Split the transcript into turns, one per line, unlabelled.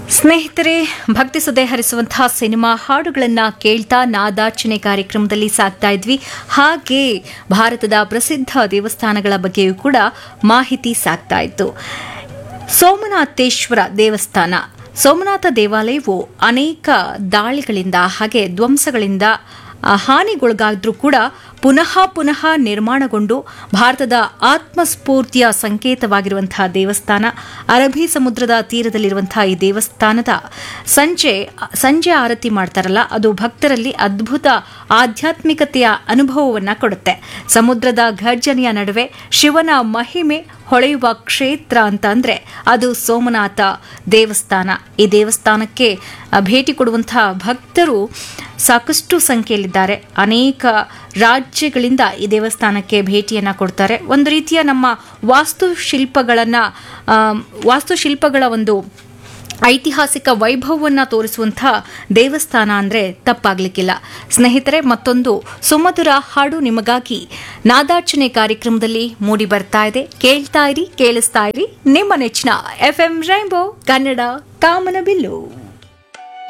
ಸ್ನೇಹಿತರೆ ಭಕ್ತಿ ಸುದೆ ಹರಿಸುವಂತಹ ಸಿನಿಮಾ ಹಾಡುಗಳನ್ನ ಕೇಳ್ತಾ ನಾದಾರ್ಚನೆ ಕಾರ್ಯಕ್ರಮದಲ್ಲಿ ಸಾಕ್ತಾ ಇದ್ವಿ ಹಾಗೆ ಭಾರತದ ಪ್ರಸಿದ್ಧ ದೇವಸ್ಥಾನಗಳ ಬಗ್ಗೆಯೂ ಕೂಡ ಮಾಹಿತಿ ಸಾಕ್ತಾ ಇತ್ತು ಸೋಮನಾಥೇಶ್ವರ ದೇವಸ್ಥಾನ ಸೋಮನಾಥ ದೇವಾಲಯವು ಅನೇಕ ದಾಳಿಗಳಿಂದ ಹಾಗೆ ಧ್ವಂಸಗಳಿಂದ ಆ, ಹಾನಿಗೊಳಗಾದ್ರೂ ಕೂಡ ಪುನಃ ಪುನಃ ನಿರ್ಮಾಣಗೊಂಡು ಭಾರತದ ಆತ್ಮಸ್ಫೂರ್ತಿಯ ಸಂಕೇತವಾಗಿರುವಂತಹ ದೇವಸ್ಥಾನ ಅರಬ್ಬಿ ಸಮುದ್ರದ ತೀರದಲ್ಲಿರುವಂತಹ ಈ ದೇವಸ್ಥಾನದ ಸಂಜೆ ಸಂಜೆ ಆರತಿ ಮಾಡ್ತಾರಲ್ಲ ಅದು ಭಕ್ತರಲ್ಲಿ ಅದ್ಭುತ ಆಧ್ಯಾತ್ಮಿಕತೆಯ ಅನುಭವವನ್ನ ಕೊಡುತ್ತೆ ಸಮುದ್ರದ ಘರ್ಜನೆಯ ನಡುವೆ ಶಿವನ ಮಹಿಮೆ ಹೊಳೆಯುವ ಕ್ಷೇತ್ರ ಅಂತ ಅಂದ್ರೆ ಅದು ಸೋಮನಾಥ ದೇವಸ್ಥಾನ ಈ ದೇವಸ್ಥಾನಕ್ಕೆ ಆ, ಭೇಟಿ ಕೊಡುವಂತಹ ಭಕ್ತರು ಸಾಕಷ್ಟು ಸಂಖ್ಯೆಯಲ್ಲಿದ್ದಾರೆ ಅನೇಕ ರಾಜ್ಯಗಳಿಂದ ಈ ದೇವಸ್ಥಾನಕ್ಕೆ ಭೇಟಿಯನ್ನ ಕೊಡ್ತಾರೆ ಒಂದು ರೀತಿಯ ನಮ್ಮ ವಾಸ್ತುಶಿಲ್ಪಗಳನ್ನ ಆ, ವಾಸ್ತುಶಿಲ್ಪಗಳ ಒಂದು ಐತಿಹಾಸಿಕ ವೈಭವವನ್ನು ತೋರಿಸುವಂತಹ ದೇವಸ್ಥಾನ ಅಂದರೆ ತಪ್ಪಾಗ್ಲಿಕ್ಕಿಲ್ಲ ಸ್ನೇಹಿತರೆ ಮತ್ತೊಂದು ಸುಮಧುರ ಹಾಡು ನಿಮಗಾಗಿ ನಾದಾರ್ಚನೆ ಕಾರ್ಯಕ್ರಮದಲ್ಲಿ ಮೂಡಿ ಬರ್ತಾ ಇದೆ ಕೇಳ್ತಾ ಇರಿ ಕೇಳಿಸ್ತಾ ಇರಿ ನಿಮ್ಮ ನೆಚ್ಚಿನ ಎಫ್ ಎಂ ರೈಂಬೋ ಕನ್ನಡ ಕಾಮನಬಿಲ್ಲು